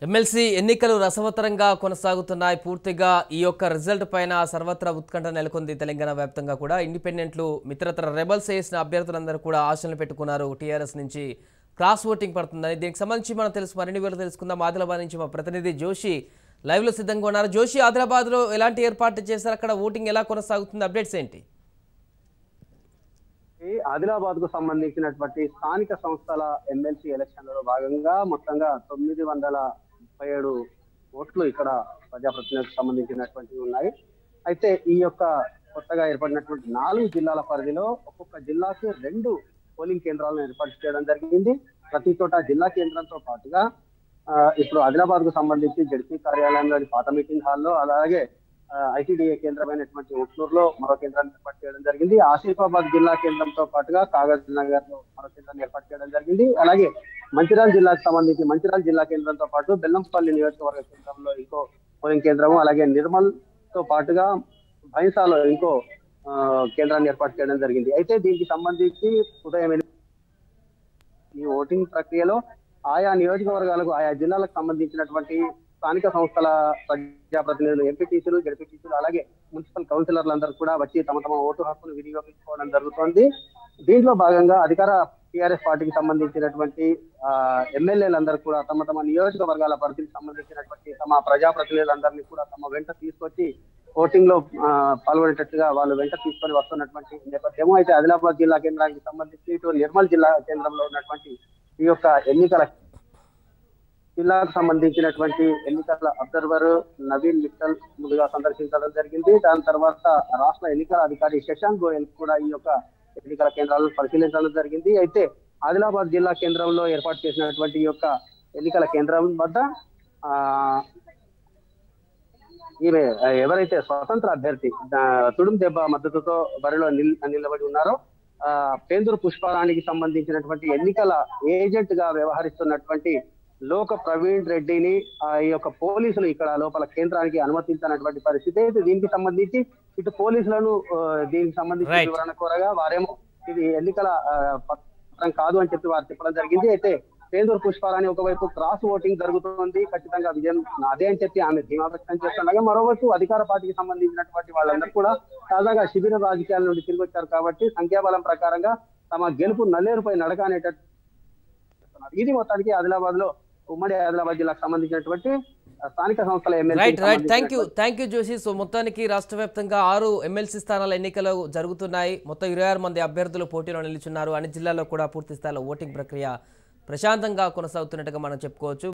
MLC ఎన్నికలు రసవత్తరంగా కొనసాగుతున్నాయి పూర్తిగా ఈ యొక్క రిజల్ట్ పైన సర్వత్రా ఉత్కంఠ నెలకొంది తెలంగాణ వ్యాప్తంగా కూడా ఇండిపెండెంట్లు మిత్రతర రెబల్స్ చేసిన అభ్యర్థులందరూ కూడా ఆశలు పెట్టుకున్నారు టీఆర్ఎస్ నుంచి క్రాస్ ఓటింగ్ పడుతుందని దీనికి సంబంధించి మనం తెలుసు మరిన్ని వివరాలు తెలుసుకుందాం ఆదిలాబాద్ నుంచి మా ప్రతినిధి జోషి లైవ్ లో సిద్ధంగా ఉన్నారు జోషి ఆదిలాబాద్లో ఎలాంటి ఏర్పాట్లు చేశారు అక్కడ ఓటింగ్ ఎలా కొనసాగుతుంది అప్డేట్స్ ఏంటి ఈ ఆదిలాబాద్ కు సంబంధించినటువంటి స్థానిక సంస్థల ఎమ్మెల్సీ ఎలక్షన్లలో భాగంగా మొత్తంగా తొమ్మిది వందల ముప్పై ఏడు ఓట్లు ఇక్కడ ప్రజాప్రతినిధులకు సంబంధించినటువంటివి ఉన్నాయి అయితే ఈ యొక్క కొత్తగా ఏర్పడినటువంటి నాలుగు జిల్లాల పరిధిలో ఒక్కొక్క జిల్లాకి రెండు పోలింగ్ కేంద్రాలను ఏర్పాటు చేయడం జరిగింది ప్రతి చోట జిల్లా కేంద్రంతో పాటుగా ఆ, ఇప్పుడు ఆదిలాబాద్ కు సంబంధించి జడ్పీ కార్యాలయంలోని పాత మీటింగ్ హాల్లో అలాగే ఐటీడీఏ కేంద్రమైనటువంటి ఉట్నూరులో మరో కేంద్రాన్ని ఏర్పాటు చేయడం జరిగింది ఆసిఫాబాద్ జిల్లా కేంద్రంతో పాటుగా కాగజ్ నగర్ లో మరో కేంద్రాన్ని ఏర్పాటు చేయడం జరిగింది అలాగే మంచిర్యాల జిల్లాకు సంబంధించి మంచిర్యాల జిల్లా కేంద్రంతో పాటు బెల్లంపల్లి నియోజకవర్గ కేంద్రంలో ఇంకో పోలింగ్ కేంద్రము అలాగే నిర్మల్ తో పాటుగా భైంసాలో ఇంకో ఆ, కేంద్రాన్ని ఏర్పాటు చేయడం జరిగింది అయితే దీనికి సంబంధించి ఉదయం ఎనిమిది ఈ ఓటింగ్ ప్రక్రియలో ఆయా నియోజకవర్గాలకు ఆయా జిల్లాలకు సంబంధించినటువంటి స్థానిక సంస్థల ప్రజాప్రతినిధులు ఎంపీటీసీలు జడ్పీటీసీలు అలాగే మున్సిపల్ కౌన్సిలర్లు అందరూ కూడా వచ్చి తమ తమ ఓటు హక్కును వినియోగించుకోవడం జరుగుతోంది దీంట్లో భాగంగా అధికార టీఆర్ఎస్ పార్టీకి సంబంధించినటువంటి ఆ, ఎమ్మెల్యేలందరూ కూడా తమ తమ నియోజకవర్గాల పరిధికి సంబంధించినటువంటి తమ ప్రజాప్రతినిధులందరినీ కూడా తమ వెంట తీసుకొచ్చి ఓటింగ్ లో ఆ, పాల్గొనేటట్టుగా వాళ్ళు వెంట తీసుకొని వస్తున్నటువంటి నేపథ్యము అయితే ఆదిలాబాద్ జిల్లా కేంద్రానికి సంబంధించి ఇటు నిర్మల్ జిల్లా కేంద్రంలో ఉన్నటువంటి ఈ యొక్క ఎన్నికల జిల్లాకు సంబంధించినటువంటి ఎన్నికల అబ్జర్వర్ నవీన్ మిట్టల్ ముందుగా సందర్శించడం జరిగింది దాని తర్వాత రాష్ట్ర ఎన్నికల అధికారి శశాంక్ గోయల్ కూడా ఈ యొక్క ఎన్నికల కేంద్రాలను పరిశీలించడం జరిగింది అయితే ఆదిలాబాద్ జిల్లా కేంద్రంలో ఏర్పాటు చేసినటువంటి ఈ యొక్క ఎన్నికల కేంద్రం వద్ద ఆ ఈమె ఆ, ఎవరైతే స్వతంత్ర అభ్యర్థి ఆ, తుడుం దెబ్బ మద్దతుతో బరిలో నిల్ నిలబడి ఉన్నారో ఆ, పేందూరు పుష్పారానికి సంబంధించినటువంటి ఎన్నికల ఏజెంట్ గా వ్యవహరిస్తున్నటువంటి లోక ప్రవీణ్ రెడ్డిని ఆ, ఈ యొక్క పోలీసులు ఇక్కడ లోపల కేంద్రానికి అనుమతించినటువంటి పరిస్థితి అయితే దీనికి సంబంధించి ఇటు పోలీసులను ఆ, దీనికి సంబంధించి Right. వివరణ కోరగా వారేమో ఇది ఎన్నికల ఆ, పత్రం కాదు అని చెప్పి వారు చెప్పడం జరిగింది అయితే పేందూరు పుష్పారాణి ఒకవైపు క్రాస్ ఓటింగ్ జరుగుతోంది ఖచ్చితంగా విజయం నాదే అని చెప్పి ఆమె ధీమా వ్యక్తం చేస్తుండగా మరోవైపు అధికార పార్టీకి సంబంధించినటువంటి వాళ్ళందరూ కూడా తాజాగా శిబిర రాజకీయాల నుండి తిరిగి వచ్చారు కాబట్టి సంఖ్యాబలం ప్రకారంగా తమ గెలుపు నల్లేరుపై నడక అనేటట్టు ఇది మొత్తానికి ఆదిలాబాద్ లో ఉమ్మడి ఆదిలాబాద్ జిల్లాకు సంబంధించినటువంటి ఆ, స్థానిక సంస్థల right right thank you MLA thank you Joshi so మొత్తానికి రాష్ట్ర వ్యాప్తంగా ఆరు ఎమ్మెల్సీ స్థానాల ఎన్నికలు జరుగుతున్నాయి మొత్తం ఇరవై ఆరు మంది అభ్యర్థులు పోటీలో నిలుచున్నారు అన్ని జిల్లాల్లో కూడా పూర్తి స్థాయిలో ఓటింగ్ ప్రక్రియ ప్రశాంతంగా కొనసాగుతున్నట్టుగా మనం చెప్పుకోవచ్చు